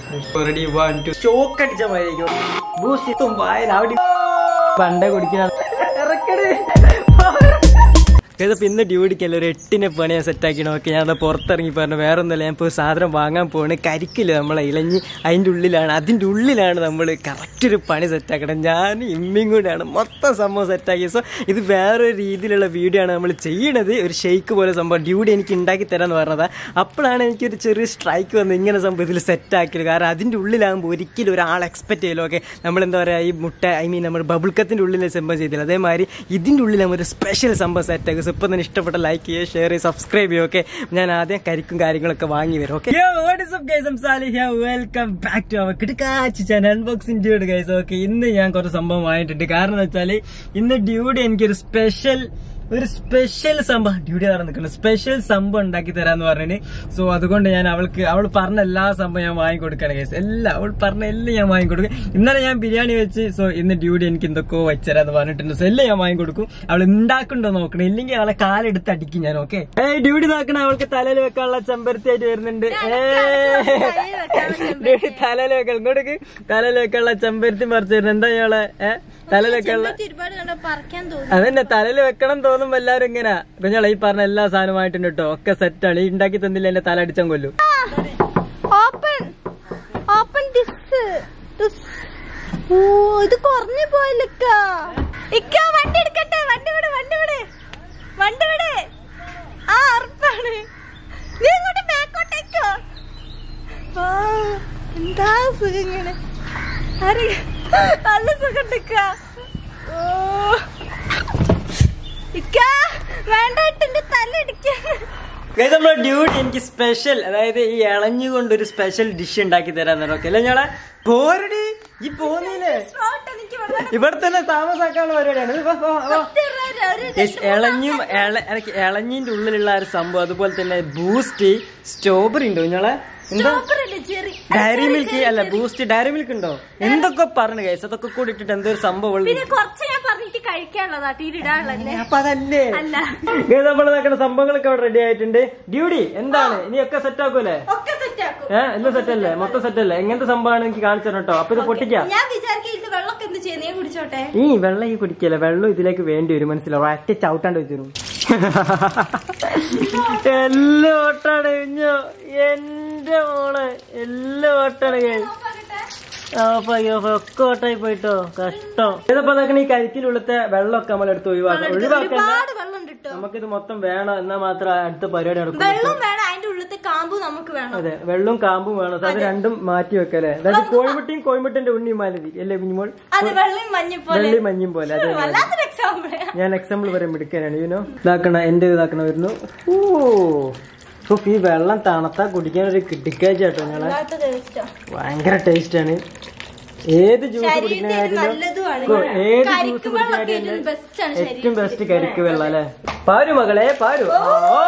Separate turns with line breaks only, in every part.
Ready one to shock അടിച്ച മാതിരിക്കും ബൂസ്റ്റും വായന അവിടെ പണ്ടേ കുടിക്കുന്ന ഇറക്കടേ ഇതിപ്പോ ഇന്ന് ഡ്യൂട്ടിക്കല്ല ഒരു എട്ടിനെ പണി ഞാൻ സെറ്റാക്കി നോക്കി ഞാൻ പുറത്തിറങ്ങി പറഞ്ഞു വേറെ ഒന്നുമില്ല ഞാൻ ഇപ്പോൾ സാധനം വാങ്ങാൻ പോണ് കരിക്കില്ല നമ്മളെ ഇളഞ്ഞ് അതിൻ്റെ ഉള്ളിലാണ് അതിൻ്റെ ഉള്ളിലാണ് നമ്മൾ കറക്റ്റ് ഒരു പണി സെറ്റാക്കണം ഞാൻ ഇമ്മിയും കൂടെയാണ് മൊത്തം സംഭവം സെറ്റാക്കി സോ ഇത് വേറൊരു രീതിയിലുള്ള വീഡിയോ ആണ് നമ്മൾ ചെയ്യണത് ഒരു ഷെയ്ക്ക് പോലെ സംഭവം ഡ്യൂട്ടി എനിക്ക് ഉണ്ടാക്കി തരാമെന്ന് പറഞ്ഞത് അപ്പോഴാണ് എനിക്കൊരു ചെറിയ സ്ട്രൈക്ക് വന്ന് ഇങ്ങനെ സംഭവം ഇതിൽ സെറ്റാക്കിയത് കാരണം അതിൻ്റെ ഉള്ളിലാകുമ്പോൾ ഒരിക്കലും ഒരാൾ എക്സ്പെക്ട് ചെയ്യലോ ഓക്കെ നമ്മൾ എന്താ പറയുക ഈ മുട്ട ഐ മീൻ നമ്മൾ ബബിൾക്കത്തിൻ്റെ ഉള്ളിൽ സംഭവം ചെയ്തില്ല അതേമാതിരി ഇതിൻ്റെ ഉള്ളിൽ നമ്മൾ ഒരു സ്പെഷ്യൽ സംഭവം സെറ്റാക്കി സോ ഇപ്പം തന്നെ ഇഷ്ടപ്പെട്ട ലൈക്ക് ചെയ്യുക ഷെയർ ചെയ്യുക സബ്സ്ക്രൈബ് ചെയ്യുക ഓക്കെ ഞാൻ ആദ്യം കരിക്കും കാര്യങ്ങളൊക്കെ വാങ്ങി വരും okay welcome back to our കിടക്കാച്ച് channel unboxing dude guys okay ഇന്ന് ഞാൻ കുറച്ച് സംഭവം വാങ്ങിയിട്ടുണ്ട് കാരണം എന്താ വെച്ചാൽ ഇന്ന് ഡ്യൂഡ് എനിക്കൊരു സ്പെഷ്യൽ ഒരു സ്പെഷ്യൽ സംഭവം ഡ്യൂട്ടി നടന്ന് നിൽക്കുന്നു സ്പെഷ്യൽ സംഭവം ഉണ്ടാക്കി തരാന്ന് പറഞ്ഞിന് സോ അതുകൊണ്ട് ഞാൻ അവൾക്ക് അവൾ പറഞ്ഞ എല്ലാ സംഭവം ഞാൻ വാങ്ങിക്കൊടുക്കാണ് കേസ് എല്ലാം അവൾ പറഞ്ഞ എല്ലാം ഞാൻ വാങ്ങിക്കൊടുക്കും ഇന്നലെ ഞാൻ ബിരിയാണി വെച്ച് സോ ഇന്ന് ഡ്യൂട്ടി എനിക്ക് എന്തൊക്കെയോ വെച്ചരാന്ന് പറഞ്ഞിട്ടുണ്ട് സോ എല്ലാം ഞാൻ വാങ്ങിക്കൊടുക്കും അവൾ ഉണ്ടാക്കുന്നുണ്ടോ നോക്കണം ഇല്ലെങ്കിൽ അവളെ കാലെടുത്ത് അടിക്കും ഞാൻ ഓക്കെ ഏയ് ഡ്യൂട്ടി നോക്കണം അവൾക്ക് തലയിൽ വെക്കാനുള്ള ചെമ്പരത്തി ആയിട്ട് വരുന്നുണ്ട് ഡ്യൂട്ടി തലയിൽ വെക്കണം ഇങ്ങോട്ടേക്ക് തലയിൽ വെക്കാനുള്ള ചെമ്പരത്തി മറിച്ച് വരുന്നത് എന്താ ഇയാളെ ഏഹ് തലയിൽ വെക്കാനുള്ള
ഒരുപാട് കണ്ട പറിക്കാൻ തോന്നി
അതന്നെ തലയിൽ വെക്കണം തോന്നുമ്പോ എല്ലാരും ഇങ്ങനെ കുഞ്ഞോളെ ഈ പറഞ്ഞ എല്ലാ സാധനമായിട്ടുണ്ട് കേട്ടോ ഒക്കെ സെറ്റാണ് ഈ ഉണ്ടാക്കി തന്നില്ല എന്നെ തല അടിച്ചാൻ കൊല്ലും
ഓപ്പൺ ഓപ്പൺ ദിസ് ഓ ഇത് കുറഞ്ഞു പോയല്ലിക്ക ഇക്ക വണ്ടി എടുക്കട്ടെ വണ്ടി വിട് വണ്ടി വിട് വണ്ടി വിട് ആ ഉറപ്പാണ് നീ ഇങ്ങോട്ട് ബാക്കോട്ടേക്കോ ആ, എന്താ സുഖങ്ങള് ആരെ നല്ല സുഖം ഇക്ക ഓ ഇക്ക വേണ്ട എന്റെ തല ഇടിക്കാണ്
ഗൈസ് നമ്മളെ ഡ്യൂട്ടി എനിക്ക് സ്പെഷ്യൽ അതായത് ഈ ഇളഞ്ഞുകൊണ്ട് ഒരു സ്പെഷ്യൽ ഡിഷ് ഉണ്ടാക്കി തരാൻ ഓക്കെ അല്ലേ ഞങ്ങളെ പോരടി ഈ പോന്നില്ലേ ഇവിടെ തന്നെ താമസാക്കാനുള്ള പരിപാടിയാണ് ഇത് വാ, വാ, വാ. Guys, ഇളഞ്ഞും ഇള- എനിക്ക് ഇളഞ്ഞിന്റെ ഉള്ളിലുള്ള ആ ഒരു സംഭവം അതുപോലെ തന്നെ ബൂസ്റ്റ് സ്ട്രോബെറി ഉണ്ടോ നിങ്ങളെ എന്താ ഡയറി മിൽക്ക് അല്ല ബൂസ്റ്റ് ഡയറി മിൽക്ക് ഉണ്ടോ എന്തൊക്കെ പറഞ്ഞു ഗൈസ് അതൊക്കെ കൂടി ഇട്ടിട്ട് എന്തോ ഒരു സംഭവം ഉള്ളത്.
പിന്നെ കുറച്ച് ഞാൻ പറഞ്ഞിട്ട് കഴിക്കാനുള്ളതാ തീരിടാനുള്ളതല്ലേ
അപ്പൊ അതല്ലേ
അല്ല
നമ്മൾ നോക്കുന്ന സംഭവങ്ങളൊക്കെ അവിടെ റെഡി ആയിട്ടുണ്ട് ഡ്യൂട്ടി എന്താണ് ഇനി ഒക്കെ സെറ്റ് ആക്കൂലേ
ഒക്കെ സെറ്റ് ആക്കും
ഏഹ് എല്ലാം സെറ്റ് അല്ലേ മൊത്തം സെറ്റ് അല്ലേ എങ്ങനത്തെ സംഭവമാണ് എനിക്ക് കാണിച്ചു തരണം കേട്ടോ അപ്പൊ ഇത് പൊട്ടിക്കാം
ഞാൻ വിചാരിക്കും ഇത് വെള്ളമൊക്കെ എന്ത് ചെയ്യുന്ന ഞാൻ കുടിച്ചോട്ടെ
ഈ വെള്ളം ഈ കുടിക്കല്ലേ വെള്ളം ഇതിലേക്ക് വേണ്ടി വരും മനസ്സിലാവും ഒറ്റ ചവിട്ടാണ്ട് വെച്ചിരുന്നു എല്ലാം ഓട്ടാണ് കുഞ്ഞോ എന്റെ മോളെ എല്ലാം ഓട്ടാണ് ഒക്കെ ഓട്ടായി പോയിട്ടോ കഷ്ടം ഇതിപ്പോ നോക്കണ ഈ കരിക്കിലുള്ളത്തെ വെള്ളമൊക്കെ നമ്മൾ എടുത്ത് ഒഴിവാക്കാം ഒഴിവാക്കല്ല
ഒരുപാട് വെള്ളം ഉണ്ട് കേട്ടോ
നമുക്കിത് മൊത്തം വേണം എന്നാ മാത്രം അടുത്ത പരിപാടി നടക്കും
വെള്ളം വേണം അതിന്റെ ഉള്ളിലത്തെ കാമ്പ് നമുക്ക് വേണം
അതെ വെള്ളവും കാമ്പും വേണം സോ അത് രണ്ടും മാറ്റി വെക്കല്ലേ അതായത് കോഴിമുട്ടിയും കോഴിമുട്ടിന്റെ ഉണ്ണിയും മാലതി അല്ലേ കുഞ്ഞുമോൾ
അത് വെള്ളം മഞ്ഞപ്പോലെ
വെള്ളി മഞ്ഞും പോലെ അതെ
വല്ലാത്തൊരു എക്സാമ്പിൾ
ഞാൻ എക്സാമ്പിൾ പറയാൻ എടുക്കാനാണ് യുനോ ഇതാക്കണ എന്റെ ഇതാക്കണ വരുന്നു ഓ സോ ഈ വെള്ളം തണുത്താ കുടിക്കാൻ ഒരു കിട്ടിക്കാച്ച കേട്ടോ നിങ്ങളെ
വല്ലാത്ത ടേസ്റ്റാ
ഭയങ്കര ടേസ്റ്റ് ആണ് ഏത് ജ്യൂസ് കുടിക്കുന്ന
ശരീരത്തിന്
കാര്യം
നല്ലതുമാണ്
ഏത് ജ്യൂസ്
കരിക്ക്
കുടിക്കുന്ന
വെള്ളമൊക്കെ
കാര്യം
ഇതിന് ബെസ്റ്റ് ആണ്
ഏറ്റവും ബെസ്റ്റ് കരിക്ക് വെള്ളം അല്ലേ പാരു മകളെ പാരു ഓ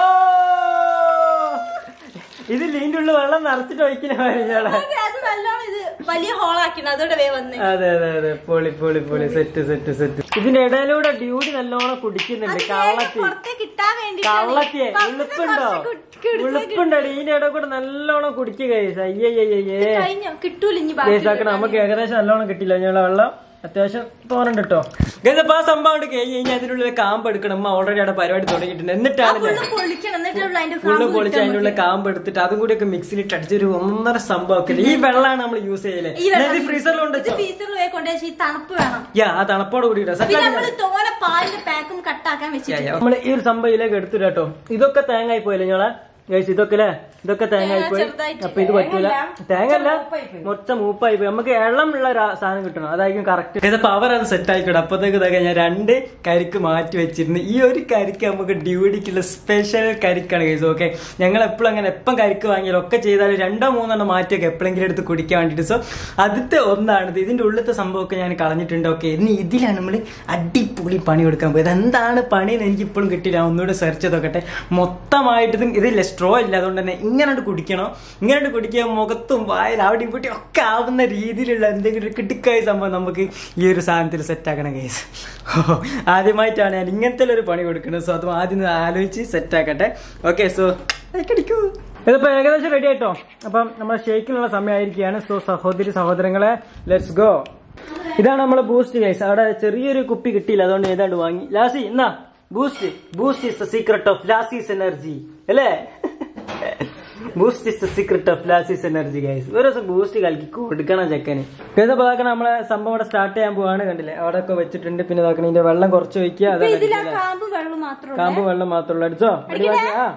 ഇത് ലീൻ്റെ ഉള്ളിൽ വെള്ളം നിറച്ചിട്ട് ഒഴിക്കുന്ന കാര്യങ്ങളെ
ശരീരത്തിന്. അത് നല്ലോണം ഇത് വലിയ ഹോളാക്കണം അതോടെ വേ വന്ന്
അതെ അതെ അതെ പൊളി പൊളി പൊളി സെറ്റ് സെറ്റ് സെറ്റ് ഇതിന്റെ ഇടയിലൂടെ ഡ്യൂട്ടി നല്ലോണം കുടിക്കുന്നുണ്ട് കള്ളത്തി
പുറത്തേക്ക് കിട്ടാൻ വേണ്ടി
കള്ളത്തിയെ ഉളുപ്പുണ്ടോ ഉളുപ്പുണ്ടോ ഇതിന്റെ ഇടയിൽ കൂടെ നല്ലോണം കുടിക്കുക അയ്യയ്യേ
കഴിഞ്ഞോ കിട്ടൂല ഇനി ബാക്കി
കേസാക്കണം നമുക്ക് ഏകദേശം നല്ലോണം കിട്ടില്ല ഞങ്ങളെ വെള്ളം അത്യാവശ്യം തോന്നുന്നുണ്ട് കേട്ടോ ഗതപ്പോ ആ സംഭവം കൊണ്ട് കഴിഞ്ഞ് കഴിഞ്ഞാൽ അതിനുള്ളിൽ കാമ്പ് എടുക്കണം അമ്മ ഓൾറെഡി അവിടെ പരിപാടി തുടങ്ങിയിട്ടുണ്ട് എന്നിട്ടാണ് ഞാൻ
ഫുള്ള് പൊളിക്കണം എന്നിട്ടുള്ള അതിന്റെ
ഫുള്ള് പൊളിച്ച് അതിന്റെ ഉള്ളിൽ കാമ്പ് എടുത്തിട്ട് അതും കൂടി ഒക്കെ മിക്സിലിട്ട് അടിച്ചൊരു ഒന്നര സംഭവം ഒക്കെ ഈ വെള്ളമാണ് നമ്മൾ യൂസ് ചെയ്യലേ ഇത് ഫ്രീസറിലുണ്ട്
ഇത് പീസറിൽ പോയി കൊണ്ടുപോയി ഈ തണുപ്പ് വേണം
യാ ആ തണുപ്പോട് കൂടിയിട്ട്
പിന്നെ
സെറ്റ്
നമ്മള് തോനെ പാലിന്റെ പാക്കും കട്ടാക്കാൻ വെച്ചിട്ട്
നമ്മൾ ഈ ഒരു സംഭവം ഇതിലേക്ക് എടുത്തിട്ട് കേട്ടോ ഇതൊക്കെ തേങ്ങായി പോയല്ലേ ഞങ്ങളെ ഗൈസ് ഇതൊക്കെ അല്ലേ ഇതൊക്കെ തേങ്ങായി പോയി
ചെറുതായിട്ട്.
അപ്പൊ ഇത് പറ്റൂല തേങ്ങ അല്ല മൊത്തം മൂപ്പായി പോയി നമുക്ക് എള്ളമുള്ള ഒരു സാധനം കിട്ടണം അതായിരിക്കും കറക്റ്റ് ഇതിപ്പോ അവർ അത് സെറ്റ് ആയിക്കോട്ടെ അപ്പത്തേക്ക് ഇതൊക്കെ ഞാൻ രണ്ട് കരിക്ക് മാറ്റി വെച്ചിരുന്നു ഈ ഒരു കരിക്ക് നമുക്ക് ഡ്യൂട്ടിക്കുള്ള സ്പെഷ്യൽ കരിക്കാണ് ഗൈസ് ഓക്കെ ഞങ്ങൾ എപ്പോഴും അങ്ങനെ എപ്പം കരിക്ക് വാങ്ങിയാലും ഒക്കെ ചെയ്താൽ രണ്ടോ മൂന്നെണ്ണം മാറ്റിയൊക്കെ എപ്പോഴെങ്കിലും എടുത്ത് കുടിക്കാൻ വേണ്ടിയിട്ട് സോ ആദ്യത്തെ ഒന്നാണിത് ഇതിന്റെ ഉള്ളിലത്തെ സംഭവമൊക്കെ ഞാൻ കളഞ്ഞിട്ടുണ്ട് ഓക്കെ ഇനി ഇതിലാണ് നമ്മൾ അടിപൊളി പണി കൊടുക്കാൻ പോയത് എന്താണ് പണി എന്ന് എനിക്ക് ഇപ്പോഴും കിട്ടില്ല ഒന്നുകൂടെ സെർച്ച് ചെയ്തൊക്കെ മൊത്തമായിട്ട് ഇത് ഇതില്ല സ്ട്രോ ഇല്ല അതുകൊണ്ട് തന്നെ ഇങ്ങനെ കുടിക്കണോ ഇങ്ങനെ കുടിക്കുക മുഖത്തും വായിൽ അവിടെ ഇവിടെ ഒക്കെ ആവുന്ന രീതിയിലുള്ള എന്തെങ്കിലും ഒരു കിട്ടിക്കായ സംഭവം നമുക്ക് ഈ ഒരു സാധനത്തിൽ സെറ്റ് ആക്കണം കേസ് ആദ്യമായിട്ടാണ് ഞാൻ ഇങ്ങനത്തെ ഒരു പണി കൊടുക്കുന്നത് സോ അത് ആദ്യം ഒന്ന് ആലോചിച്ച് സെറ്റ് ആക്കട്ടെ ഓക്കെ സോ കടിക്കൂ ഇതിപ്പോ ഏകദേശം റെഡി ആയിട്ടോ അപ്പം നമ്മുടെ ഷേക്കിനുള്ള സമയമായിരിക്കുകയാണ് സോ സഹോദരി സഹോദരങ്ങളെ ലെറ്റ്സ് ഗോ ഇതാണ് നമ്മളെ ബൂസ്റ്റ് ഗൈസ് അവിടെ ചെറിയൊരു കുപ്പി കിട്ടിയില്ല അതുകൊണ്ട് ഏതാണ്ട് വാങ്ങി ലാസി എന്നാ Boost Boost is the secret of lazy's energy അല്ലേ Boost is the secret of lazy's energy guys ഒരു ദിവസം ബൂസ്റ്റ് കലക്കി കൊടുക്കണം ചെക്കന് ഇതപ്പോ ഇതാക്കണം നമ്മളെ സംഭവം അവിടെ സ്റ്റാർട്ട് ചെയ്യാൻ പോവാണ് കണ്ടില്ലേ അവിടെ ഒക്കെ വെച്ചിട്ടുണ്ട് പിന്നെ ഇതാക്കണം ഇതിന്റെ വെള്ളം കുറച്ച് ഒഴിക്കുക
ഇപ്പൊ
അതാണ്
ഇതിൽ ആ
അടിക്കുക.
കാമ്പ് വെള്ളം മാത്രമേ
കാമ്പ് വെള്ളം മാത്രമുള്ള അടിച്ചോ അടിവാക്കി ആ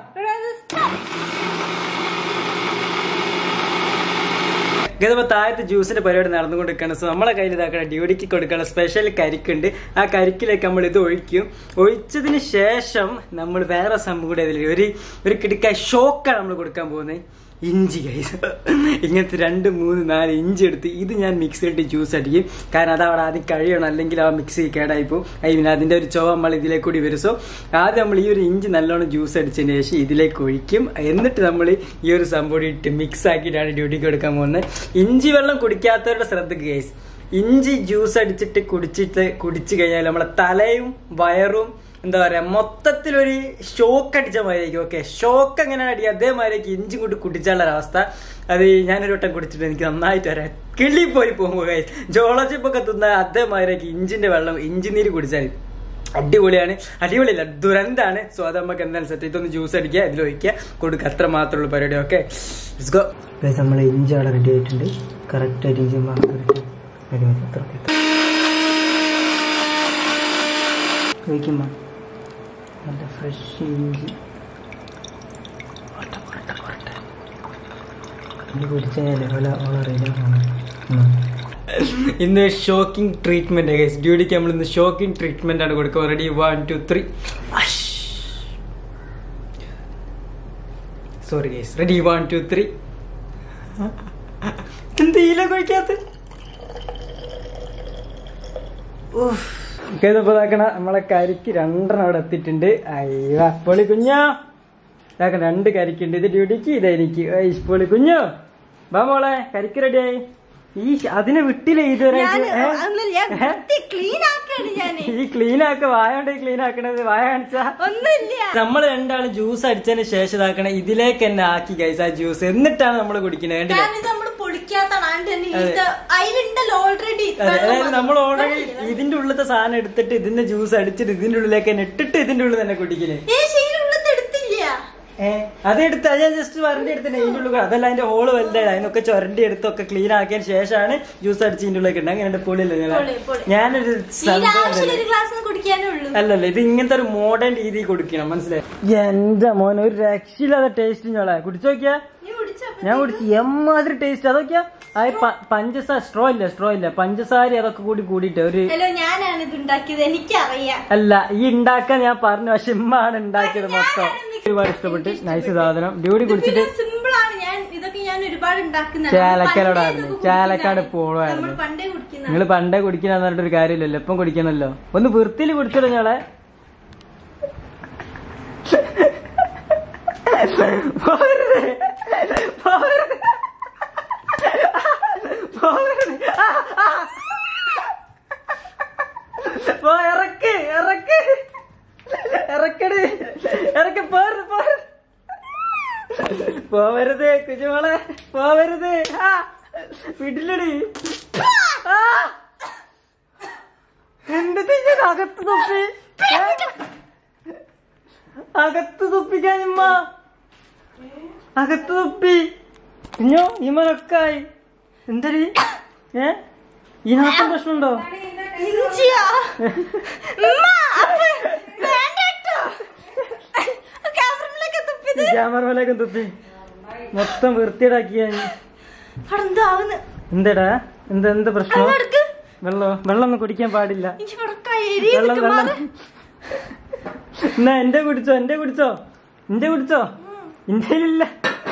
ഇതിപ്പോ താഴത്ത് ജ്യൂസിന്റെ പരിപാടി നടന്നുകൊണ്ടിരിക്കുകയാണ് സോ നമ്മളെ കയ്യിൽ ഇതാക്കണം ഡ്യൂട്ടിക്ക് കൊടുക്കാനുള്ള സ്പെഷ്യൽ കരിക്കുണ്ട് ആ കരിക്കിലേക്ക് നമ്മൾ ഇത് ഒഴിക്കും ഒഴിച്ചതിന് ശേഷം നമ്മൾ വേറെ സംഭവം കൂടെ ഇതിൽ ഒരു ഒരു കിടക്കായ ഷോക്കാണ് നമ്മൾ കൊടുക്കാൻ പോകുന്നത് ഇഞ്ചി കൈസ് ഇങ്ങനത്തെ രണ്ട് മൂന്ന് നാല് ഇഞ്ചി എടുത്ത് ഇത് ഞാൻ മിക്സിയിലിട്ട് ജ്യൂസ് അടിക്കും കാരണം അത് അവിടെ ആദ്യം കഴിയണം അല്ലെങ്കിൽ ആ മിക്സി കേടായി പോകും ഐ മീൻ അതിന്റെ ഒരു ചുവ നമ്മൾ ഇതിലേക്ക് കൂടി വരും സോ ആദ്യം നമ്മൾ ഈ ഒരു ഇഞ്ചി നല്ലോണം ജ്യൂസ് അടിച്ചതിന് ശേഷം ഇതിലേക്ക് ഒഴിക്കും എന്നിട്ട് നമ്മൾ ഈ ഒരു സംഭവം ഇട്ട് മിക്സ് ആക്കിയിട്ടാണ് ഡ്യൂട്ടിക്ക് എടുക്കാൻ പോകുന്നത് ഇഞ്ചി വെള്ളം കുടിക്കാത്തവരുടെ ശ്രദ്ധക്ക് കേസ് ഇഞ്ചി ജ്യൂസ് അടിച്ചിട്ട് കുടിച്ചിട്ട് കുടിച്ചു കഴിഞ്ഞാൽ നമ്മളെ തലയും വയറും എന്താ പറയാ മൊത്തത്തിലൊരു ഷോക്ക് അടിച്ച മാതിരിക്കും ഓക്കെ ഷോക്ക് എങ്ങനെ അടി അതേമാതിരിക്ക് ഇഞ്ചി കൊണ്ട് കുടിച്ചാലുള്ള അവസ്ഥ അത് ഞാനൊരു വട്ടം കുടിച്ചിട്ട് എനിക്ക് നന്നായിട്ട് വരാം കിളി പോയി പോകുമ്പോൾ ജോളജിപ്പൊക്കെ തിന്ന അതേമാതിരിക്ക് ഇഞ്ചിന്റെ വെള്ളം ഇഞ്ചി നീര് കുടിച്ചാൽ അടിപൊളിയാണ് അടിപൊളിയല്ല ദുരന്താണ് സോ അത് നമുക്ക് എന്തായാലും സെറ്റ് ഇതൊന്ന് ജ്യൂസ് അടിക്കുക ഇതിൽ ഒഴിക്കുക കൊടുക്കുക അത്ര മാത്രമുള്ള പരിപാടി ഓക്കെ നമ്മൾ ഇഞ്ചി അവിടെ റെഡി ആയിട്ടുണ്ട് കറക്റ്റ് ആയിട്ട് ഇഞ്ചി ഒഴിക്കുമ്പോൾ നല്ല ഫ്രഷ് ഇഞ്ചി പോരട്ടെ, പോരട്ടെ, പോരട്ടെ. ഇത് കുടിച്ചാലേ ഓല ഓളറിയില്ല ഇന്ന് ഷോക്കിംഗ് ട്രീറ്റ്മെന്റ് ഗൈസ് ഡ്യൂട്ടിക്ക് നമ്മൾ ഇന്ന് ഷോക്കിംഗ് ട്രീറ്റ്മെന്റ് ആണ് കൊടുക്കുക ready one two three sorry guys ready one two three എന്തെങ്കിലും കഴിക്കാത്ത ഇതാക്കണ നമ്മളെ കരിക്ക് രണ്ടെണ്ണം അവിടെ എത്തിയിട്ടുണ്ട് അയ്യോ പൊളി കുഞ്ഞോ ഇതാക്കണ രണ്ട് കരിക്കുണ്ട് ഇത് ഡ്യൂട്ടിക്ക് ഇതായിരിക്കും ഐ പൊളി കുഞ്ഞോ വാ മോളെ കരിക്ക് റെഡിയായി ഈ ശ- അതിനെ വിട്ടില്ലേ ഇതുവരെ
ഞാൻ
ഏ?
ഒന്നുമില്ല
ഏ?
ക്ലീൻ ആക്കാണ് ഞാന്
ഈ ക്ലീൻ ആക്ക വായ കൊണ്ട് ക്ലീൻ ആക്കണത് വായ കാണിച്ചാ
ഒന്നുമില്ല
നമ്മൾ രണ്ടാളും ജ്യൂസ് അടിച്ചതിന് ശേഷം ഇതാക്കണ ഇതിലേക്ക് തന്നെ ആക്കി ഗൈസ് ആ ജ്യൂസ് എന്നിട്ടാണ് നമ്മൾ കുടിക്കുന്നത് കണ്ടില്ലേ
ഞാനിത് നമ്മള് പൊളിക്കാത്തതാണ് ഇത് അതിലുണ്ടല്ലോ ഓൾറെഡി
അതെ, അതായത് നമ്മൾ ഓൾറെഡി ഇതിന്റെ ഉള്ളിലത്തെ സാധനം എടുത്തിട്ട് ഇതിന്റെ ജ്യൂസ് അടിച്ചിട്ട് ഇതിന്റെ ഉള്ളിലേക്ക് തന്നെ ഇട്ടിട്ട് ഇതിന്റെ ഉള്ളിൽ തന്നെ കുടിക്കില്ലേ
ഏ ശരിയുള്ളത് എടുത്തില്ല
ഏഹ് അതെടുത്ത് അത് ഞാൻ ജസ്റ്റ് വരണ്ടി എടുത്തിട്ട് ഇതിന്റെ ഉള്ളിൽ കൂടെ- അതല്ല അതിന്റെ ഹോള് വലുതായി അതിനൊക്കെ ചുരണ്ടി എടുത്തൊക്കെ ക്ലീൻ ആക്കിയതിന് ശേഷമാണ് ജ്യൂസ് അടിച്ച് ഇതിന്റെ ഉള്ളിലേക്ക് ഉണ്ട് അങ്ങനെ പൊളിയല്ലേ ഞാൻ
പൊളി, പൊളി.
ഞാനൊരു
ഈ
സംഭവം
ആവശ്യമുള്ള ഒരു ഗ്ലാസ് കുടിക്കാനേ ഉള്ളൂ
അല്ലല്ല ഇത് ഇങ്ങനത്തെ ഒരു മോഡേൺ രീതി കൊടുക്കണം മനസ്സിലായി എന്റെ മോനെ ഒരു രക്ഷയില്ലാതെ ടേസ്റ്റ് ഞാളെ കുടിച്ചു നോക്കിയാ
നീ കുടിച്ചോ
ഞാൻ കുടിച്ച് എമ്മാതിരി ടേസ്റ്റ് അതൊക്കെയാ ആ പ- പഞ്ചസാര സ്ട്രോ ഇല്ല സ്ട്രോ ഇല്ല പഞ്ചസാര അതൊക്കെ കൂടി കൂടിയിട്ട് ഒരു
ഹലോ ഞാനാണ് ഇത് ഉണ്ടാക്കിയത് എനിക്കറിയാം
അല്ല ഈ ഉണ്ടാക്കാൻ ഞാൻ പറഞ്ഞു പക്ഷെ ഇമ്മാണ് ഉണ്ടാക്കിയത് മൊത്തം ഒരുപാട് ഇഷ്ടപ്പെട്ട് നൈസ് സാധനം ഡ്യൂടി കുടിച്ചിട്ട്
സിമ്പിൾ ആണ് ഞാൻ ഇതൊക്കെ ഞാൻ ഒരുപാട് ഉണ്ടാക്കുന്നതാണ്.
ചേലക്കാരോടാ
പണ്ടേ ഇതൊക്കെ
ചേലക്കാട്
കുടിക്കുന്നതാണ്.
പോളായിരുന്നു
നമ്മൾ പണ്ടേ കുടിക്കുന്ന
നിങ്ങൾ പണ്ടേ കുടിക്കുന്ന പറഞ്ഞിട്ട് ഒരു കാര്യമില്ലല്ലോ ഇപ്പം കുടിക്കണല്ലോ ഒന്ന് വൃത്തിയിൽ കുടിച്ചല്ലോ ഞങ്ങളെ പോകരുത്. പോകരുത്. പോകരുത്. ആ, ആ. പോ, ഇറക്ക് ഇറക്ക് ഇറക്കട് ഇറക്ക് പോരുത് പോരുത് പോവരുത് കുഞ്ഞുമോളെ പോവരുത് ആ വീട്ടിലടി ആ എന്ത് തിരിഞ്ഞ അകത്ത് തുപ്പി ഏ? അകത്ത് തുപ്പിക്കാൻ ഇമ്മ അകത്ത് തുപ്പി കുഞ്ഞോ ഇമ്മനൊക്കായി എന്തടി ഏ ഇതിനകത്തും പ്രശ്നമുണ്ടോ
ഇഞ്ചിയാ ഉമ്മ, അപ്പൊ വേണ്ട കേട്ടോ. ക്യാമറയിലൊക്കെ തുപ്പിയത്.
ക്യാമറയിലേക്ക് തുപ്പി മൊത്തം വൃത്തിയേടാക്കി ഞാൻ
അവിടെ എന്തോ ആവുന്നു.
എന്താടാ എന്താ എന്താ പ്രശ്നം
വെള്ളം എടുക്ക്.
വെള്ളം വെള്ളം ഒന്നും കുടിക്കാൻ പാടില്ല
ഇഞ്ചി മുടക്കായി എരിയുന്നു
വെള്ളം വെള്ളം
മാറ്.
എന്നാ എന്റെ കുടിച്ചോ എന്റെ കുടിച്ചോ എന്റെ കുടിച്ചോ ഇന്ത്യയിലില്ല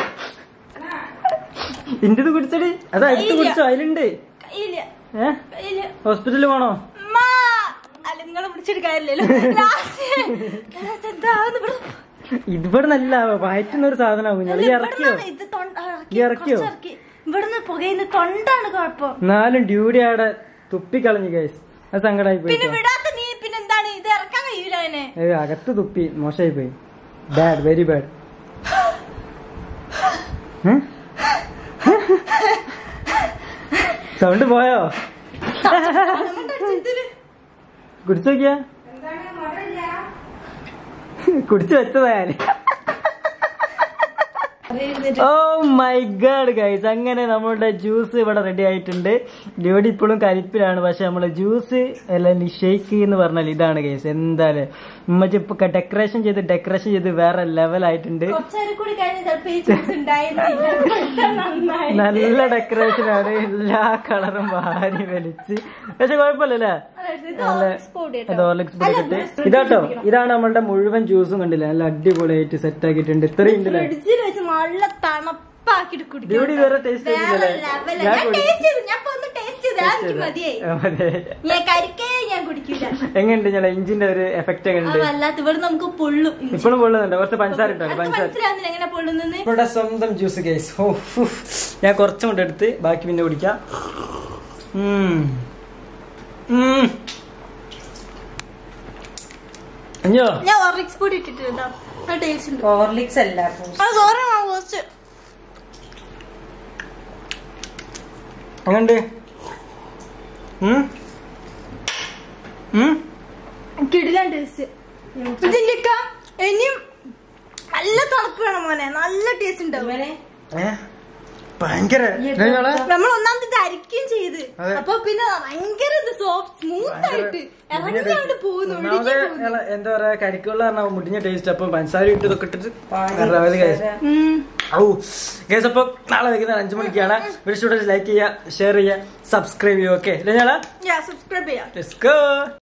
ഇന്റത് കുടിച്ചടി അത് അടുത്ത് കുടിച്ചോ അതിലുണ്ട്
കയ്യില്ല,
ഏ
കയ്യില്ല.
ഹോസ്പിറ്റലിൽ പോണോ
ഉമ്മ. അല്ല നിങ്ങളെ പിടിച്ചിട്ട് കാര്യമില്ലല്ലോ ലാസ്റ്റ് എന്താ ആവുന്നു ഇവിടെ?
ഇതിവിടെ നല്ല വയറ്റുന്ന ഒരു സാധനമാകും ഞാൻ ഈ ഇറക്കിയോ
ഇവിടുന്നാണ് ഇത് തൊണ്ട ആ, ഇറക്കി,
ഈ ഇറക്കിയോ?
കുറച്ച് ഇറക്കി. ഇവിടുന്ന് പുകയുന്ന തൊണ്ടാണ് കുഴപ്പം
നാലും ഡ്യൂട്ടി അവിടെ തുപ്പിക്കളഞ്ഞു ഗൈസ് അത് സങ്കടമായി പോയി
പിന്നെ വിടാത്ത നീ പിന്നെ എന്താണ് ഇത് ഇറക്കാൻ കഴിയൂല അവനെ
ഏ, അകത്ത് തുപ്പി മോശമായി പോയി ബാഡ് വെരി ബാഡ് സൗണ്ട് പോയോ
ഇതില്
കുടിച്ചു നോക്കിയാ കുടിച്ചു വെച്ചതായാലും ഓ മൈ ഗാഡ് ഗൈസ് അങ്ങനെ നമ്മളുടെ ജ്യൂസ് ഇവിടെ റെഡി ആയിട്ടുണ്ട് ഡിയോടി ഇപ്പോഴും കരിപ്പിലാണ് പക്ഷെ നമ്മളെ ജ്യൂസ് അല്ലെങ്കിൽ ഷേക്ക് എന്ന് പറഞ്ഞാൽ ഇതാണ് ഗൈസ് എന്തായാലും ഉമ്മച്ചി ഇപ്പൊ ഡെക്കറേഷൻ ചെയ്ത് ഡെക്കറേഷൻ ചെയ്ത് വേറെ ലെവലായിട്ടുണ്ട്
കുറച്ചേരം കൂടി കഴിഞ്ഞ് ചിലപ്പോ ഈ ജ്യൂസ് ഉണ്ടായിരുന്നില്ല നന്നായി
നല്ല ഡെക്കറേഷൻ ആണ് എല്ലാ കളറും വാരി വലിച്ച് പക്ഷെ കുഴപ്പമില്ലല്ലേ
ഇത്
നല്ല
Horlicks powder കേട്ടോ.
ഇത് Horlicks പൊടി ഇട്ടിട്ട് ഇതാട്ടോ ഇതാണ് നമ്മളുടെ മുഴുവൻ ജ്യൂസും കണ്ടില്ലേ നല്ല അടിപൊളിയായിട്ട് സെറ്റ് ആക്കിയിട്ടുണ്ട് ഇത്രയും ഉണ്ടല്ലേ
ഫ്രിഡ്ജിൽ വെച്ച് നല്ല തണുപ്പാക്കിട്ട് കുടിക്കണം
ഡ്യൂട്ടി വേറെ ടേസ്റ്റ്
വേറെ
ചെയ്തില്ലല്ലേ
level ആ.
ഞാൻ
ഞാൻ
കുടി-
ടേസ്റ്റ് ചെയ്തു ഞാൻ ഇപ്പൊ ഒന്ന് ടേസ്റ്റ് ചെയ്തു
taste
എനിക്ക്
ചെയ്തോ?
മതിയായി
ആ, മതി.
ഞാൻ കരിക്കേ ഞാൻ കുടിക്കൂല
എങ്ങനെയുണ്ട് ഞാൻ ഇഞ്ചിന്റെ ഒരു എഫക്ട്
അത്
എങ്ങനെയുണ്ട്
വല്ലാത്ത ഇവിടെ നമുക്ക് പൊള്ളും
ഇപ്പോഴും പൊള്ളുന്നുണ്ട് കുറച്ച് പഞ്ചസാര ഇട്ടോ
അനക്ക്
പഞ്ചസാര
മനസ്സിലാവുന്നില്ല എങ്ങനെ പൊള്ളുന്നെന്ന്
ഇവിടെ സ്വന്തം ജ്യൂസ് കേസ് ഓ ഉഫ്. ഞാൻ കുറച്ചും കൊണ്ട് എടുത്ത് ബാക്കി പിന്നെ കുടിക്കാം ഉം. ഉം. അയ്യോ
ഞാൻ ഓർലിക്സ് പൊടി ഇട്ടിട്ടുണ്ടോ ആ ടേസ്റ്റ് ഉണ്ട്
ഹോർലിക്സ് അല്ല
ആ സോറി ആ കുറച്ച്
എങ്ങണ്ട് ഉം? ഉം?
കിടിലൻ ടേസ്റ്റ് ഇതിന്റെ ഒക്കെ ഇനിയും നല്ല തണുപ്പ് വേണം മോനെ നല്ല ടേസ്റ്റ് ഉണ്ടാവും
ഏ? ഭയങ്കര ഇതെങ്ങനെയാ?
നമ്മൾ ഒന്നാമത് ഇത് അരിക്കുകയും ചെയ്ത്
അതെ.
അപ്പൊ പിന്നെ ഭയങ്കര ഇത് സോഫ്റ്റ് സ്മൂത്ത് ആയിട്ട് ഇറങ്ങി അവിടെ പോകുന്നു
ഒന്നാമത് ഇള- എന്താ പറയാ കരിക്കുള്ള പറഞ്ഞാൽ മുടിഞ്ഞ ടേസ്റ്റ് അപ്പൊ പഞ്ചസാര ഇട്ട് ഇതൊക്കെ ഇട്ടിട്ട് വേറെ കേസ് ഔ കേസ് അപ്പൊ നാളെ വൈകുന്നേരം അഞ്ചു മണിക്കാണ് ഒരു സ്റ്റുഡൻസ് ലൈക്ക് ചെയ്യുക ഷെയർ ചെയ്യുക സബ്സ്ക്രൈബ് ചെയ്യുക ഓക്കെ ഇല്ല ഞാളാ
സബ്സ്ക്രൈബ് ചെയ്യാം
ലെറ്റ്സ് ഗോ